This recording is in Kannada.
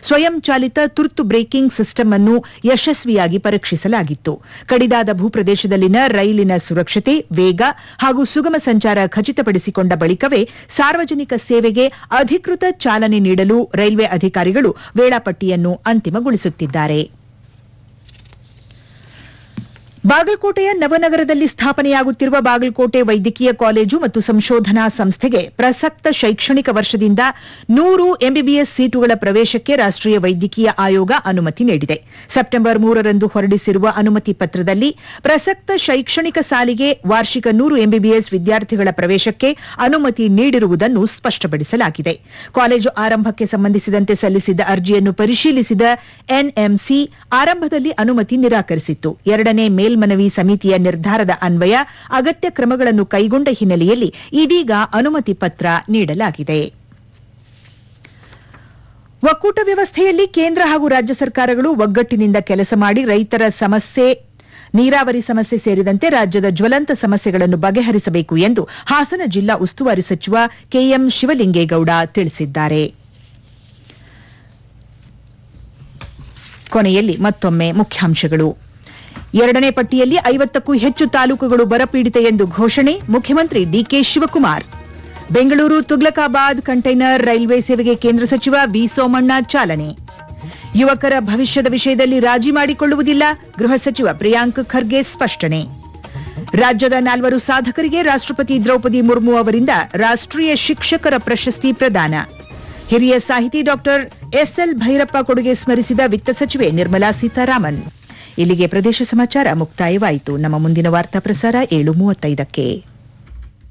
ಸ್ವಯಂಚಾಲಿತ ತುರ್ತು ಬ್ರೇಕಿಂಗ್ ಸಿಸ್ಟಮ್ ಅನ್ನು ಯಶಸ್ವಿಯಾಗಿ ಪರೀಕ್ಷಿಸಲಾಗಿತ್ತು ಕಡಿದಾದ ಭೂಪ್ರದೇಶದಲ್ಲಿನ ರೈಲಿನ ಸುರಕ್ಷತೆ ವೇಗ ಹಾಗೂ ಸುಗಮ ಸಂಚಾರ ಖಚಿತಪಡಿಸಿಕೊಂಡ ಬಳಿಕವೇ ಸಾರ್ವಜನಿಕ ಸೇವೆಗೆ ಅಧಿಕೃತ ಚಾಲನೆ ನೀಡಲು ರೈಲ್ವೆ ಅಧಿಕಾರಿಗಳು ವೇಳಾಪಟ್ಟಿಯನ್ನು ಅಂತಿಮಗೊಳಿಸುತ್ತಿದ್ದಾರೆ ಬಾಗಲಕೋಟೆಯ ನವನಗರದಲ್ಲಿ ಸ್ಥಾಪನೆಯಾಗುತ್ತಿರುವ ಬಾಗಲಕೋಟೆ ವೈದ್ಯಕೀಯ ಕಾಲೇಜು ಮತ್ತು ಸಂಶೋಧನಾ ಸಂಸ್ಥೆಗೆ ಪ್ರಸಕ್ತ ಶೈಕ್ಷಣಿಕ ವರ್ಷದಿಂದ ನೂರು ಎಂಬಿಬಿಎಸ್ ಸೀಟುಗಳ ಪ್ರವೇಶಕ್ಕೆ ರಾಷ್ಟೀಯ ವೈದ್ಯಕೀಯ ಆಯೋಗ ಅನುಮತಿ ನೀಡಿದೆ ಸೆಪ್ಟೆಂಬರ್ ಮೂರರಂದು ಹೊರಡಿಸಿರುವ ಅನುಮತಿ ಪತ್ರದಲ್ಲಿ ಪ್ರಸಕ್ತ ಶೈಕ್ಷಣಿಕ ಸಾಲಿಗೆ ವಾರ್ಷಿಕ ನೂರು ಎಂಬಿಬಿಎಸ್ ವಿದ್ಯಾರ್ಥಿಗಳ ಪ್ರವೇಶಕ್ಕೆ ಅನುಮತಿ ನೀಡಿರುವುದನ್ನು ಸ್ಪಷ್ಟಪಡಿಸಲಾಗಿದೆ ಕಾಲೇಜು ಆರಂಭಕ್ಕೆ ಸಂಬಂಧಿಸಿದಂತೆ ಸಲ್ಲಿಸಿದ್ದ ಅರ್ಜಿಯನ್ನು ಪರಿಶೀಲಿಸಿದ ಎನ್ಎಂಸಿ ಆರಂಭದಲ್ಲಿ ಅನುಮತಿ ನಿರಾಕರಿಸಿತ್ತು ಎರಡನೇ ಮೇಲ್ಮನವಿ ಸಮಿತಿಯ ನಿರ್ಧಾರದ ಅನ್ವಯ ಅಗತ್ಯ ಕ್ರಮಗಳನ್ನು ಕೈಗೊಂಡ ಹಿನ್ನೆಲೆಯಲ್ಲಿ ಇದೀಗ ಅನುಮತಿ ಪತ್ರ ನೀಡಲಾಗಿದೆ ಒಕ್ಕೂಟ ವ್ಯವಸ್ಥೆಯಲ್ಲಿ ಕೇಂದ್ರ ಹಾಗೂ ರಾಜ್ಯ ಸರ್ಕಾರಗಳು ಒಗ್ಗಟ್ಟಿನಿಂದ ಕೆಲಸ ಮಾಡಿ ರೈತರ ಸಮಸ್ಯೆ ನೀರಾವರಿ ಸಮಸ್ಯೆ ಸೇರಿದಂತೆ ರಾಜ್ಯದ ಜ್ವಲಂತ ಸಮಸ್ಯೆಗಳನ್ನು ಬಗೆಹರಿಸಬೇಕು ಎಂದು ಹಾಸನ ಜಿಲ್ಲಾ ಉಸ್ತುವಾರಿ ಸಚಿವ ಕೆಎಂ ಶಿವಲಿಂಗೇಗೌಡ ತಿಳಿಸಿದ್ದಾರೆ ಕೊನೆಯಲ್ಲಿ ಮತ್ತೊಮ್ಮೆ ಮುಖ್ಯಾಂಶಗಳು ಎರಡನೇ ಪಟ್ಟಿಯಲ್ಲಿ ಐವತ್ತಕ್ಕೂ ಹೆಚ್ಚು ತಾಲೂಕುಗಳು ಬರಪೀಡಿತ ಎಂದು ಘೋಷಣೆ ಮುಖ್ಯಮಂತ್ರಿ ಡಿಕೆ ಶಿವಕುಮಾರ್ ಬೆಂಗಳೂರು ತುಗ್ಲಕಾಬಾದ್ ಕಂಟೈನರ್ ರೈಲ್ವೆ ಸೇವೆಗೆ ಕೇಂದ್ರ ಸಚಿವ ವಿ ಸೋಮಣ್ಣ ಚಾಲನೆ ಯುವಕರ ಭವಿಷ್ಯದ ವಿಷಯದಲ್ಲಿ ರಾಜಿ ಮಾಡಿಕೊಳ್ಳುವುದಿಲ್ಲ ಗೃಹ ಸಚಿವ ಪ್ರಿಯಾಂಕ್ ಖರ್ಗೆ ಸ್ಪಷ್ಟನೆ ರಾಜ್ಯದ ನಾಲ್ವರು ಸಾಧಕರಿಗೆ ರಾಷ್ಟ್ರಪತಿ ದ್ರೌಪದಿ ಮುರ್ಮು ಅವರಿಂದ ರಾಷ್ಟ್ರೀಯ ಶಿಕ್ಷಕರ ಪ್ರಶಸ್ತಿ ಪ್ರದಾನ ಹಿರಿಯ ಸಾಹಿತಿ ಡಾಕ್ಟರ್ ಎಸ್ಎಲ್ ಭೈರಪ್ಪ ಕೊಡುಗೆ ಸ್ಮರಿಸಿದ ವಿತ್ತ ಸಚಿವೆ ನಿರ್ಮಲಾ ಸೀತಾರಾಮನ್ ಇಲ್ಲಿಗೆ ಪ್ರದೇಶ ಸಮಾಚಾರ ಮುಕ್ತಾಯವಾಯಿತು ನಮ್ಮ ಮುಂದಿನ ವಾರ್ತಾ ಪ್ರಸಾರ ಏಳು ಮೂವತ್ತೈದಕ್ಕೆ